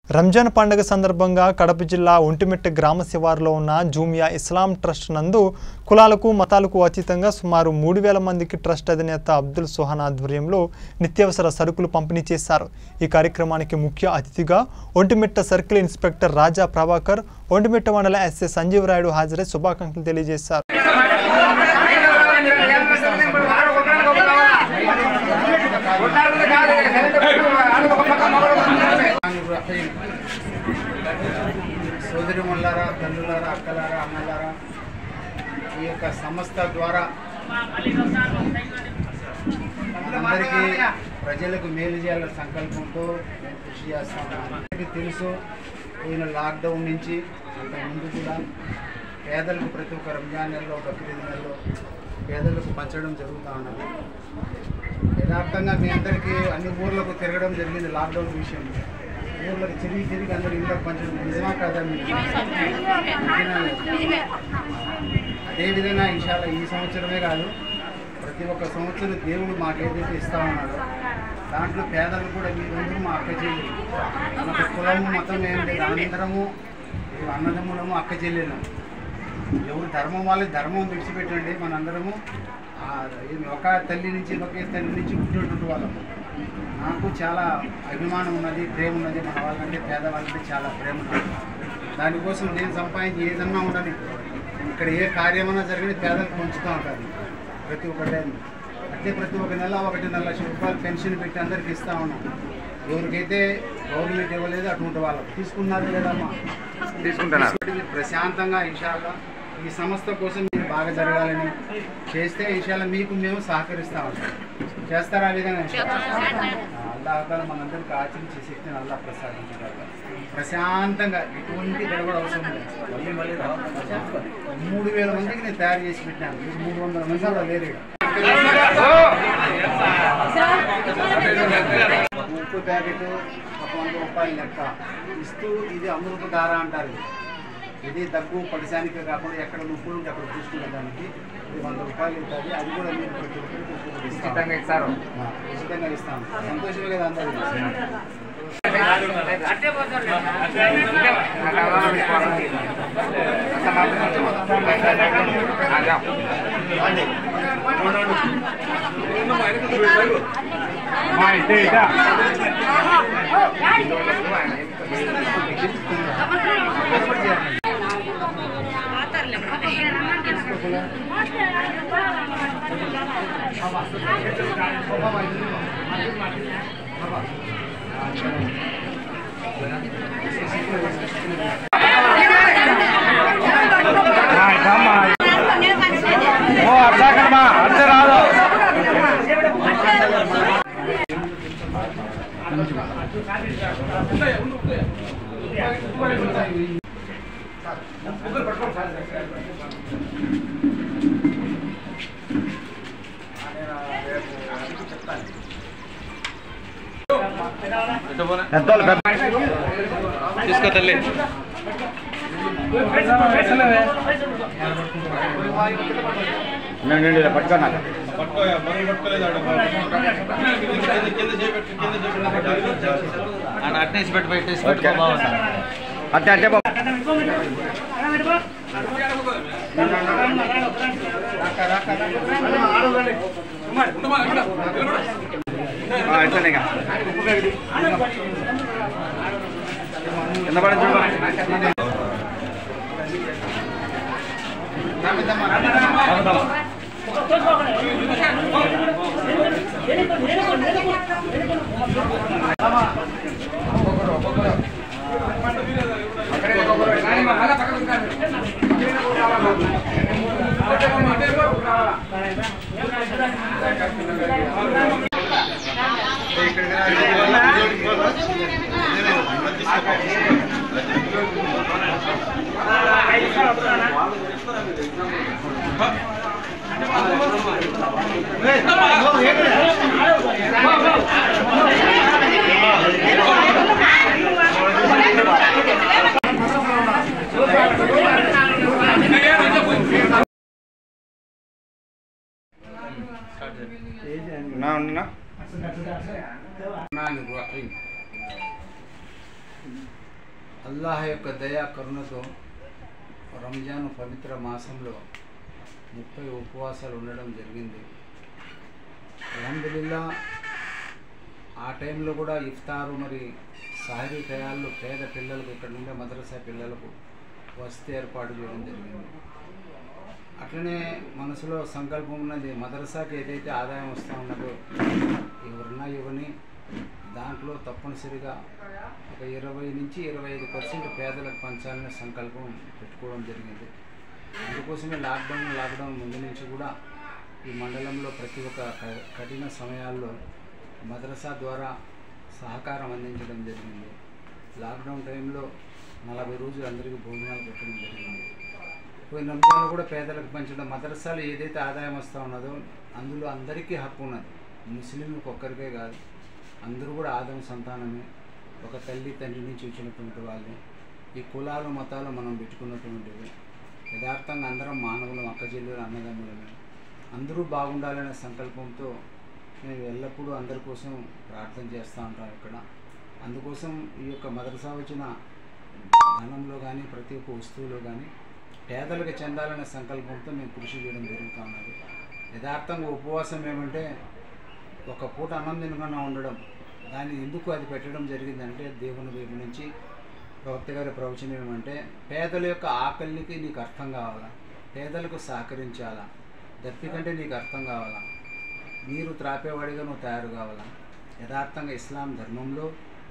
రంజాన్ పండుగ సందర్భంగా కడప జిల్లా ఒంటిమిట్ట గ్రామ శివారులో ఉన్న జూమియా ఇస్లాం ట్రస్ట్ నందు కులాలకు మతాలకు అతీతంగా సుమారు మూడు వేల మందికి ట్రస్ట్ అధినేత అబ్దుల్ సుహాన్ ఆధ్వర్యంలో నిత్యావసర సరుకులు పంపిణీ చేశారు ఈ కార్యక్రమానికి ముఖ్య అతిథిగా ఒంటిమిట్ట సర్కిల్ ఇన్స్పెక్టర్ రాజా ప్రభాకర్ ఒంటిమిట్ట మండల ఎస్ఏ సంజీవ్ రాయుడు హాజరై శుభాకాంక్షలు తెలియజేశారు రహీం సోదరి మల్లారా తల్లులారా అక్కలారా అన్నలారా ఈ యొక్క సంస్థ ద్వారా అందరికీ ప్రజలకు మేలు చేయాలనే సంకల్పంతో మేము కృషి చేస్తాము అందరికీ తెలుసు పోయిన లాక్డౌన్ నుంచి అంతకుముందు కూడా పేదలకు ప్రతి ఒక్క రంజాన్ నెలలో బక్రీద్ నెలలో పేదలకు పంచడం జరుగుతూ ఉన్నది యథార్థంగా మీ అందరికీ అన్ని ఊర్లకు తిరగడం జరిగింది లాక్డౌన్ విషయం ఊర్లకు తిరిగి తిరిగి అందరు ఇళ్ళకి పంచడం నిజమా కాదా మీకు నిజమే. అదేవిధంగా ఇన్షాల్లా ఈ సంవత్సరమే కాదు ప్రతి ఒక్క సంవత్సరం దేవుడు మాకు ఏదైతే ఇస్తా ఉన్నాడో దాంట్లో పేదలు కూడా మీరందరూ మా అక్క చెల్లి మనకు కులము మతం ఏం లేదు అందరము మేము అన్నదమ్ములము అక్క చెల్లెలం ఎవరు ధర్మం వాళ్ళకి ధర్మం విడిచిపెట్టండి మనందరము ఆ ఒక తల్లి నుంచి ఒకే తల్లి నుంచి పుట్టినటువంటి వాళ్ళము నాకు చాలా అభిమానం ఉన్నది ప్రేమ ఉన్నది మన వాళ్ళంటే పేదవాళ్ళంటే చాలా ప్రేమ ఉన్నది దానికోసం నేను సంపాదించి ఏదన్నా ఉండని ఇక్కడ ఏ కార్యమైనా జరిగిన పేదలకు పంచుతూ ఉంటారు ప్రతి ఒక్క టైం అట్లే ప్రతి ఒక్క నెల ఒకటిన్నర లక్ష రూపాయలు పెన్షన్ పెట్టి అందరికి ఇస్తా ఉన్నాం ఎవరికైతే గవర్నమెంట్ ఇవ్వలేదు అటువంటి వాళ్ళకు తీసుకున్నారు లేదమ్మా తీసుకుంటున్నారు మీరు ప్రశాంతంగా ఇన్షాల్లా ఈ సంస్థ కోసం మీరు బాగా జరగాలని చేస్తే ఇన్షాల్లా మీకు మేము సహకరిస్తాము చేస్తారా ఆ విధంగా ఇన్షాల్లా? ఆ, అల్లా అవతాల మనందరికి ఆచరించే శక్తిని అల్లా ప్రసాదించాలి ప్రశాంతంగా ఎటువంటి గడబడ అవసరం లేదు మూడు వేల మందికి నేను తయారు చేసి పెట్టాను మీకు మూడు వందల మంది కూడా లేరు ఈడ. ఉప్పు ప్యాకెట్ ఒక వంద రూపాయలు లెక్క ఇస్తూ ఇది అమృతధార అంటారు ఇది. ఇది దగ్గు పడిశానికి కాకుండా ఎక్కడ నొప్పులు ఉంటే అక్కడ చూసుకునే దానికి ఇది వంద రూపాయలు ఉంటుంది అది కూడా మీరు ప్రతి ఒక్కరికి ఒక్కొక్కటి ఇస్తాం. ఉచితంగా ఇస్తారు ఆ, ఉచితంగా ఇస్తాం సంతోషమే కదా అందరికీ తీసుకో తల్లి పట్టుకున్నా అట్నేసి పెట్టి పెట్టేసి పెట్టుకో బాగుంటుంది అట్టే అట్టే బాబు ఇట్లనే ఇక. కింద పడి చూడు అవుతాం. ఉన్నా ఉన్నా الرحمن الرحيم అల్లాహ్ యొక్క దయా కరుణతో రంజాన్ పవిత్ర మాసంలో ముప్పై ఉపవాసాలు ఉండడం జరిగింది అల్హమ్దులిల్లా ఆ టైంలో కూడా ఇఫ్తారు మరి సహరీ టయాల్లో పేద పిల్లలకు ఇక్కడ ఉండే మద్రసా పిల్లలకు వసతి ఏర్పాటు చేయడం జరిగింది అట్లనే మనసులో సంకల్పం ఉన్నది మదరసాకి ఏదైతే ఆదాయం వస్తూ ఉన్నదో ఎవరన్నా ఇవ్వని దాంట్లో తప్పనిసరిగా ఒక ఇరవై నుంచి ఇరవై ఐదు పర్సెంట్ పేదలకు పంచాలనే సంకల్పం పెట్టుకోవడం జరిగింది అందుకోసమే లాక్డౌన్ లాక్డౌన్ ముందు నుంచి కూడా ఈ మండలంలో ప్రతి ఒక్క క- కఠిన సమయాల్లో మద్రసా ద్వారా సహకారం అందించడం జరిగింది లాక్డౌన్ టైంలో నలభై రోజులు అందరికీ భోజనాలు పెట్టడం జరిగింది పోయిన రంజాన్లో కూడా పేదలకు పంచడం మదరసాలు ఏదైతే ఆదాయం వస్తూ ఉన్నదో అందులో అందరికీ హక్కు ఉన్నది ముస్లింలకు ఒక్కరికే కాదు అందరూ కూడా ఆదం సంతానమే ఒక తల్లి తండ్రి నుంచి వచ్చినటువంటి వాళ్ళు ఈ కులాలు మతాలు మనం పెట్టుకున్నటువంటివి యథార్థంగా అందరం మానవులం అక్కచెల్లెలు అన్నదమ్ములమే అందరూ బాగుండాలనే సంకల్పంతో మేము ఎల్లప్పుడూ అందరి కోసం ప్రార్థన చేస్తూ ఉంటాం ఇక్కడ అందుకోసం ఈ యొక్క మదరసా వచ్చిన ధనంలో కానీ ప్రతి ఒక్క వస్తువులో కానీ పేదలకు చెందాలనే సంకల్పంతో మేము కృషి చేయడం జరుగుతూ ఉన్నది యథార్థంగా ఉపవాసం ఏమంటే ఒక పూట అన్నం తినకుండా ఉండడం దాన్ని ఎందుకు అది పెట్టడం జరిగిందంటే దేవుని వైపు నుంచి ప్రవక్త గారి ప్రవచనం ఏమంటే పేదల యొక్క ఆకలికి నీకు అర్థం కావాలా పేదలకు సహకరించాలా దప్పికంటే నీకు అర్థం కావాలా నీరు త్రాపేవాడిగా నువ్వు తయారు కావాలా యథార్థంగా ఇస్లాం ధర్మంలో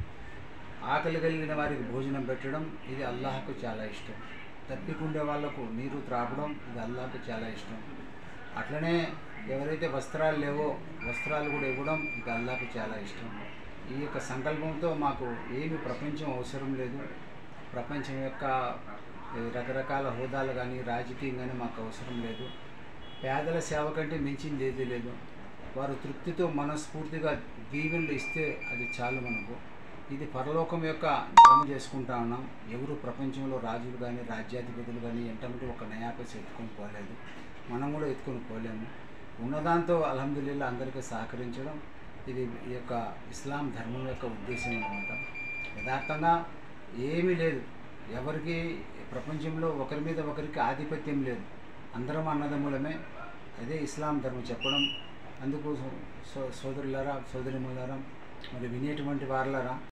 ఆకలి కలిగిన వారికి భోజనం పెట్టడం ఇది అల్లాహకు చాలా ఇష్టం తప్పికుండే వాళ్లకు నీరు త్రాపడం ఇది అల్లాహకు చాలా ఇష్టం అట్లనే ఎవరైతే వస్త్రాలు లేవో వస్త్రాలు కూడా ఇవ్వడం ఇది అల్లాహకు చాలా ఇష్టం ఈ యొక్క సంకల్పంతో మాకు ఏమి ప్రపంచం అవసరం లేదు ప్రపంచం యొక్క ఏ, రకరకాల హోదాలు కానీ రాజకీయం కానీ మాకు అవసరం లేదు పేదల సేవ కంటే మించింది ఏదీ లేదు వారు తృప్తితో మనస్ఫూర్తిగా దీవెనలు ఇస్తే అది చాలు మనకు ఇది పరలోకం యొక్క జమ చేసుకుంటా ఉన్నాం ఎవరు ప్రపంచంలో రాజులు కానీ రాజ్యాధిపతులు కానీ ఎంటమంటే ఒక నయాపేసి ఎత్తుకొని పోలేదు మనం కూడా ఎత్తుకొని పోలేము ఉన్నదాంతో అల్హమ్దుల్లా అందరికీ సహకరించడం ఇది ఈ యొక్క ఇస్లాం ధర్మం యొక్క ఉద్దేశం అనమాట యథార్థంగా ఏమీ లేదు ఎవరికి ప్రపంచంలో ఒకరి మీద ఒకరికి ఆధిపత్యం లేదు అందరం అన్నదమ్ములమే అదే ఇస్లాం ధర్మం చెప్పడం అందుకు సో సోదరులారా సోదరిములారా మరి వినేటువంటి వారులారా